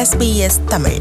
SBS Tamil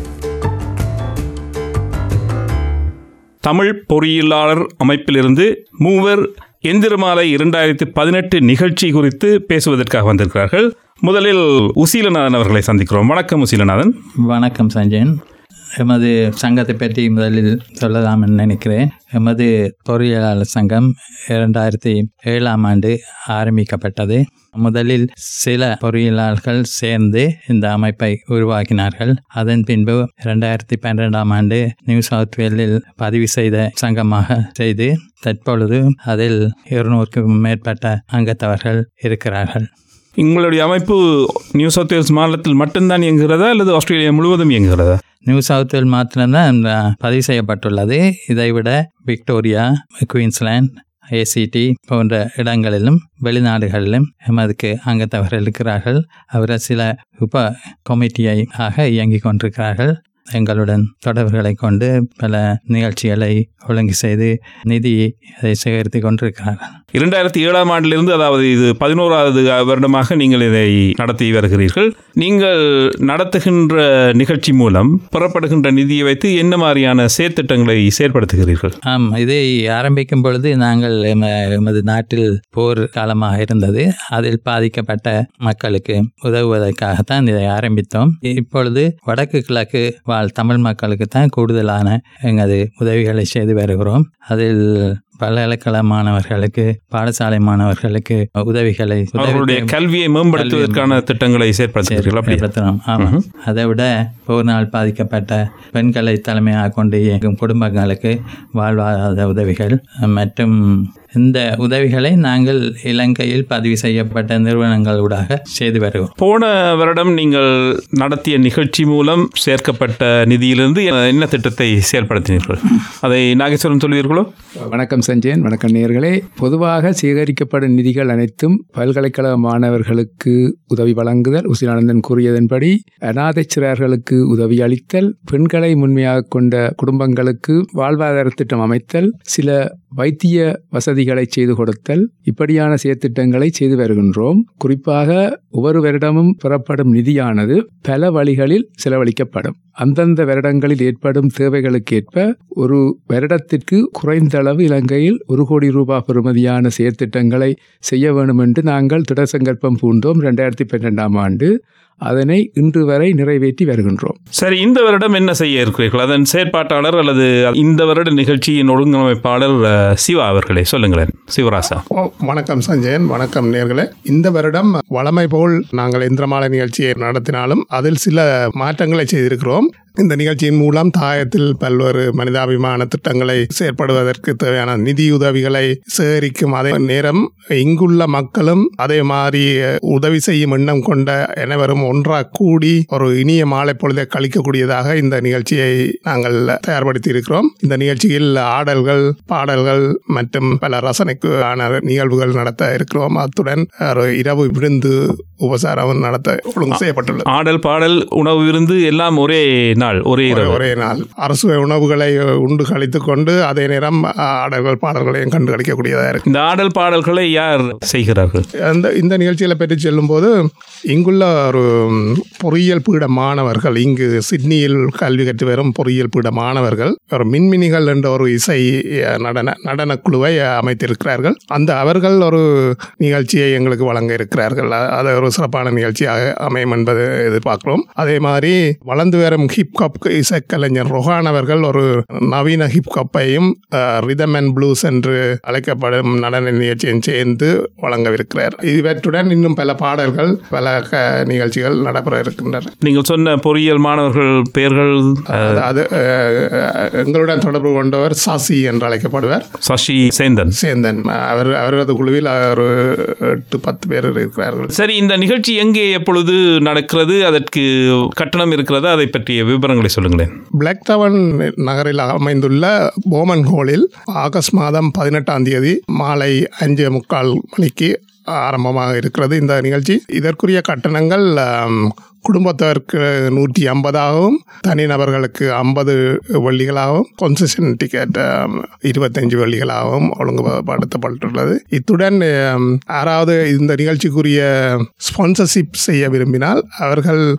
Tamil பொறியியலாளர் அமைப்பிலிருந்து மூவர் எந்திரமாலை இரண்டாயிரத்தி பதினெட்டு நிகழ்ச்சி குறித்து பேசுவதற்காக வந்திருக்கிறார்கள் முதலில் உசீலநாதன் அவர்களை சந்திக்கிறோம் வணக்கம் உசீலநாதன் வணக்கம் சஞ்சயன் எமது சங்கத்தை பற்றி முதலில் சொல்லலாம் நினைக்கிறேன் எமது பொறியியலாளர் சங்கம் இரண்டாயிரத்தி ஏழாம் ஆண்டு ஆரம்பிக்கப்பட்டது முதலில் சில பொறியியலாளர்கள் சேர்ந்து இந்த அமைப்பை உருவாக்கினார்கள் அதன் பின்பு இரண்டாயிரத்தி பன்னிரெண்டாம் ஆண்டு நியூ சவுத் வேலில் பதிவு செய்த சங்கமாக செய்து தற்பொழுது அதில் இருநூறுக்கும் மேற்பட்ட அங்கத்தவர்கள் இருக்கிறார்கள் உங்களுடைய அமைப்பு நியூ சவுத் வேல்ஸ் மாநிலத்தில் மட்டும்தான் இயங்குகிறதா அல்லது ஆஸ்திரேலியா முழுவதும் இயங்குகிறதா நியூ சவுத் வேல் மாத்திரம்தான் இந்த பதிவு செய்யப்பட்டுள்ளது இதைவிட விக்டோரியா குயின்ஸ்லாந்து ஏசிடி போன்ற இடங்களிலும் வெளிநாடுகளிலும் எமதுக்கு அங்கத்தவர்கள் இருக்கிறார்கள் அவர்கள் சில உப கமிட்டியை ஆக இயங்கிக் கொண்டிருக்கிறார்கள் எங்களுடன் தொடர்புகளை கொண்டு பல நிகழ்ச்சிகளை ஒழுங்கு செய்து நிதி அதை சேகரித்து கொண்டிருக்கிறார்கள் இரண்டாயிரத்தி ஏழாம் ஆண்டிலிருந்து அதாவது இது பதினோராவது வருடமாக நீங்கள் இதை நடத்தி வருகிறீர்கள் நீங்கள் நடத்துகின்ற நிகழ்ச்சி மூலம் பெறப்படுகின்ற நிதியை வைத்து என்ன மாதிரியான செயற்திட்டங்களை செயற்படுத்துகிறீர்கள் ஆம் இதை ஆரம்பிக்கும் பொழுது நாங்கள் எம- எமது நாட்டில் போர் காலமாக இருந்தது அதில் பாதிக்கப்பட்ட மக்களுக்கு உதவுவதற்காகத்தான் இதை ஆரம்பித்தோம் இப்பொழுது வடக்கு கிழக்கு வாழ் தமிழ் மக்களுக்கு தான் கூடுதலான எங்களது உதவிகளை செய்து வருகிறோம் அதில் பல்கலைக்கழக மாணவர்களுக்கு பாடசாலை மாணவர்களுக்கு உதவிகளை அவர்களுடைய கல்வியை மேம்படுத்துவதற்கான திட்டங்களை செயற்படுத்துகிறீர்கள் அப்படி செயல்படுத்தலாம் ஆமாம் அதை விட போரினால் பாதிக்கப்பட்ட பெண்களை தலைமையாக கொண்டு இயங்கும் குடும்பங்களுக்கு வாழ்வாதார உதவிகள் மற்றும் இந்த உதவிகளை நாங்கள் இலங்கையில் பதிவு செய்யப்பட்ட நிறுவனங்களூடாக செய்து வருகிறோம் போன வருடம் நீங்கள் நடத்திய நிகழ்ச்சி மூலம் சேர்க்கப்பட்ட நிதியிலிருந்து என்ன திட்டத்தை செயல்படுத்தினீர்கள் அதை நாகேஸ்வரன் சொல்வீர்களோ வணக்கம் சஞ்சயன் வணக்கம் நேயர்களே பொதுவாக சேகரிக்கப்படும் நிதிகள் அனைத்தும் பல்கலைக்கழக மாணவர்களுக்கு உதவி வழங்குதல் உசிலானந்தன் கூறியதன்படி அநாதை சிறார்களுக்கு உதவி அளித்தல் பெண்களை முன்மையாக கொண்ட குடும்பங்களுக்கு வாழ்வாதார திட்டம் அமைத்தல் சில வைத்திய வசதிகளை செய்து கொடுத்தல் இப்படியான செயற்திட்டங்களை செய்து வருகின்றோம் குறிப்பாக ஒவ்வொரு வருடமும் பெறப்படும் நிதியானது பல வழிகளில் செலவழிக்கப்படும் அந்தந்த வருடங்களில் ஏற்படும் தேவைகளுக்கேற்ப ஒரு வருடத்திற்கு குறைந்த அளவு இலங்கையில் ஒரு கோடி ரூபாய் பெறுமதியான செயற்திட்டங்களை செய்ய வேண்டும் என்று நாங்கள் திடசங்கல்பம் பூண்டோம் ரெண்டாயிரத்தி பன்னெண்டாம் ஆண்டு அதனை இன்று வரை நிறைவேற்றி வருகின்றோம் சரி இந்த வருடம் என்ன செய்ய இருக்கிறீர்கள் அதன் செயற்பாட்டாளர் அல்லது இந்த வருட நிகழ்ச்சியின் ஒழுங்கமைப்பாளர் அஹ், சிவா அவர்களே சொல்லுங்களேன் சிவராசா ஓ, வணக்கம் சஞ்சயன் வணக்கம் நேர்களே இந்த வருடம் வளமை போல் நாங்கள் இந்திரமாலை நிகழ்ச்சியை நடத்தினாலும் அதில் சில மாற்றங்களை செய்திருக்கிறோம் இந்த நிகழ்ச்சியின் மூலம் தாயத்தில் பல்வேறு மனிதாபிமான திட்டங்களை செயற்படுவதற்கு தேவையான நிதியுதவிகளை சேகரிக்கும் அதே நேரம் இங்குள்ள மக்களும் அதே மாதிரி உதவி செய்யும் எண்ணம் கொண்ட அனைவரும் ஒன்றாக கூடி ஒரு இனிய மாலை பொழுதை கழிக்கக்கூடியதாக இந்த நிகழ்ச்சியை நாங்கள் தயார்படுத்தி இருக்கிறோம் இந்த நிகழ்ச்சியில் ஆடல்கள் பாடல்கள் மற்றும் பல ரசனைக்கான நிகழ்வுகள் நடத்த இருக்கிறோம் அத்துடன் ஒரு இரவு விருந்து உபசாரம் நடத்த ஒழுங்கு செய்யப்பட்டுள்ளது ஆடல் பாடல் உணவு விருந்து எல்லாம் ஒரே நாள் ஒரே இரவு ஒரே நாள் அரசு உணவுகளை உண்டு கழித்துக் கொண்டு அதே நேரம் ஆடல்கள் பாடல்களையும் கண்டு கழிக்கக்கூடியதாக இருக்கு இந்த ஆடல் பாடல்களை யார் செய்கிறார்கள் அந்த இந்த நிகழ்ச்சிகளை பற்றி சொல்லும்போது இங்குள்ள ஒரு பொறியியல் பீட மாணவர்கள் இங்கு சிட்னியில் கல்வி கற்று வரும் பொறியியல் பீட மாணவர்கள் ஒரு மின்மினிகள் என்ற ஒரு இசை அஹ், நடன நடன குழுவை அமைத்திருக்கிறார்கள் அந்த அவர்கள் ஒரு நிகழ்ச்சியை எங்களுக்கு வழங்க இருக்கிறார்கள் அ- அது ஒரு சிறப்பான நிகழ்ச்சியாக அமையும் என்பது எதிர்பார்க்கிறோம் அதே மாதிரி வளர்ந்து வரும் ஹிப்ஹாப் இசைக்கலைஞர் ரொஹான் அவர்கள் ஒரு நவீன ஹிப்ஹாப்பையும் ரிதம் அண்ட் ப்ளூஸ் என்று அழைக்கப்படும் நடன நிகழ்ச்சியும் சேர்ந்து வழங்கவிருக்கிறார் இவற்றுடன் இன்னும் பல பாடல்கள் பல க- நிகழ்ச்சிகள் நடைபெற இருக்கின்றன நீங்கள் சொன்ன பொறியியல் மாணவர்கள் பெயர்கள் அஹ், அது அஹ், எங்களுடன் தொடர்பு கொண்டவர் சாசி என்று அழைக்கப்படுவார் சசி சேந்தன் சேந்தன் அவர் அவரது குழுவில் ஒரு எட்டு பத்து பேர் இருக்கிறார்கள் சரி இந்த நிகழ்ச்சி எங்கே எப்பொழுது நடக்கிறது அதற்கு கட்டணம் இருக்கிறதா அதை பற்றிய விவரங்களை சொல்லுங்களேன் பிளாக் டவன் நகரில் அமைந்துள்ள போமன் ஹோலில் ஆகஸ்ட் மாதம் பதினெட்டாம் தேதி மாலை அஞ்சு முக்கால் மணிக்கு ஆரம்பமாக இருக்கிறது இந்த நிகழ்ச்சி இதற்குரிய கட்டணங்கள் ஆம், குடும்பத்திற்கு நூற்றி ஐம்பதாகவும் தனிநபர்களுக்கு ஐம்பது வெள்ளிகளாகவும் கொன்செஷன் டிக்கெட் ஆம், இருபத்தஞ்சு வெள்ளிகளாகவும் ஒழுங்குபடுத்தப்பட்டுள்ளது இத்துடன் ஆம், யாராவது இந்த நிகழ்ச்சிக்குரிய ஸ்பான்சர்ஷிப் செய்ய விரும்பினால் அவர்கள்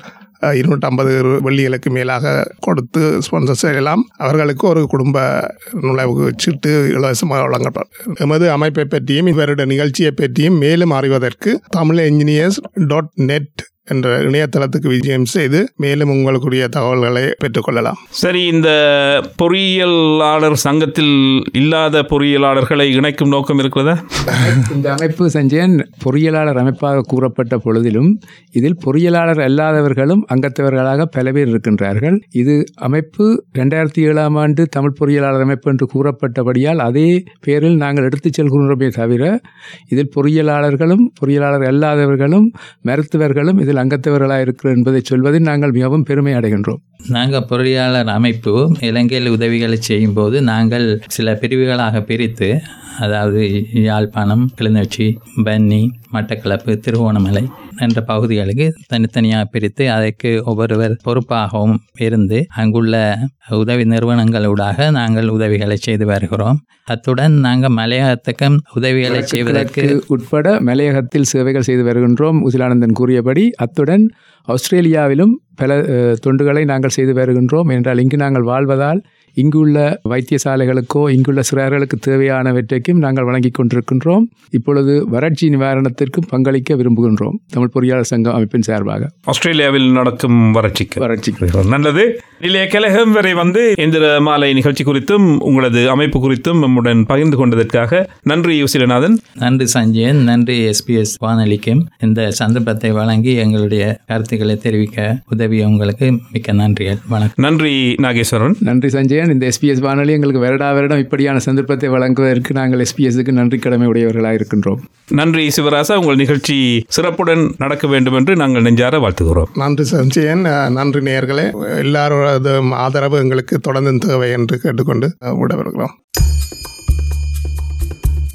இருநூற்றம்பது வெள்ளிகளுக்கு மேலாக கொடுத்து ஸ்பான்சர் செய்யலாம் அவர்களுக்கு ஒரு குடும்ப நுழைவு சீட்டு இலவசமாக வழங்கப்படும் எமது அமைப்பை பற்றியும் இவருடைய நிகழ்ச்சியை பற்றியும் மேலும் அறிவதற்கு தமிழ் என்ஜினியர்ஸ் டாட் நெட் என்ற இணையதளத்துக்கு விஜயம் செய்து மேலும் உங்களுக்குரிய தகவல்களை பெற்றுக்கொள்ளலாம் சரி இந்த பொறியியலாளர் சங்கத்தில் இல்லாத பொறியியலாளர்களை இணைக்கும் நோக்கம் இருக்கிறதா இந்த அமைப்பு சஞ்சயன் பொறியியலாளர் அமைப்பாக கூறப்பட்ட பொழுதிலும் இதில் பொறியியலாளர் அல்லாதவர்களும் அங்கத்தவர்களாக பல பேர் இருக்கின்றார்கள் இது அமைப்பு ரெண்டாயிரத்தி ஏழாம் ஆண்டு தமிழ் பொறியியலாளர் அமைப்பு என்று கூறப்பட்டபடியால் அதே பேரில் நாங்கள் எடுத்துச் செல்கின்றோமே தவிர இதில் பொறியியலாளர்களும் பொறியியலாளர் அல்லாதவர்களும் மருத்துவர்களும் இதில் அங்கத்தவர்களாக இருக்கிறோம் என்பதை சொல்வதில் நாங்கள் மிகவும் பெருமை அடைகின்றோம் நாங்கள் பொறியாளர் அமைப்பு இலங்கையில் உதவிகளை செய்யும்போது நாங்கள் சில பிரிவுகளாக பிரித்து அதாவது யாழ்ப்பாணம் கிளிநொச்சி பன்னி மட்டக்களப்பு திருவோணமலை என்ற பகுதிகளுக்கு தனித்தனியாக பிரித்து அதற்கு ஒவ்வொருவர் பொறுப்பாகவும் இருந்து அங்குள்ள உதவி நிறுவனங்களூடாக நாங்கள் உதவிகளை செய்து வருகிறோம் அத்துடன் நாங்கள் மலையகத்துக்கும் உதவிகளை செய்வதற்கு கிழக்கு உட்பட மலையகத்தில் சேவைகள் செய்து வருகின்றோம் உசிலானந்தன் கூறியபடி அத்துடன் ஆஸ்திரேலியாவிலும் பல அஹ், தொண்டுகளை நாங்கள் செய்து வருகின்றோம் என்றால் இங்கு நாங்கள் வாழ்வதால் இங்குள்ள வைத்தியசாலைகளுக்கோ இங்குள்ள சிறார்களுக்கு தேவையானவற்றைக்கும் நாங்கள் வழங்கிக் கொண்டிருக்கின்றோம் இப்பொழுது வறட்சி நிவாரணத்திற்கும் பங்களிக்க விரும்புகின்றோம் தமிழ் பொறியாளர் சங்கம் அமைப்பின் சார்பாக ஆஸ்திரேலியாவில் நடக்கும் வறட்சிக்கு வறட்சிக்கு நல்லது இளைய கலகம் வரை வந்து எந்திர மாலை நிகழ்ச்சி குறித்தும் உங்களது அமைப்பு குறித்தும் நம்முடன் பகிர்ந்து கொண்டதற்காக நன்றி யுசிலநாதன் நன்றி சஞ்சயன் நன்றி எஸ்பிஎஸ் வானொலிக்கும் இந்த சந்தர்ப்பத்தை வழங்கி எங்களுடைய கருத்துக்களை தெரிவிக்க உதவிய உங்களுக்கு மிக்க நன்றிகள் வணக்கம் நன்றி நாகேஸ்வரன் நன்றி சஞ்சயன் இந்த எஸ்பிஎஸ் வானொலி எங்களுக்கு வருடா வருடம் இப்படியான சந்தர்ப்பத்தை வழங்குவதற்கு நாங்கள் எஸ்பிஎஸ்க்கு நன்றி கடமை உடையவர்களாக இருக்கின்றோம் நன்றி சிவராசா உங்கள் நிகழ்ச்சி சிறப்புடன் நடக்க வேண்டும் என்று நாங்கள் நெஞ்சார வாழ்த்துகிறோம் நன்றி சஞ்சயன் அஹ், நன்றி நேயர்களே எல்லாரோட ஆதரவு எங்களுக்கு தொடர்ந்து தேவை என்று கேட்டுக்கொண்டு அஹ், விடைபெறுகிறோம்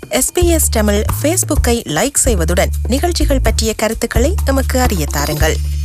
எஸ்பிஎஸ் தமிழ் ஃபேஸ்புக்கை லைக் செய்வதுடன் நிகழ்ச்சிகள் பற்றிய கருத்துக்களை எமக்கு அறிய தாருங்கள்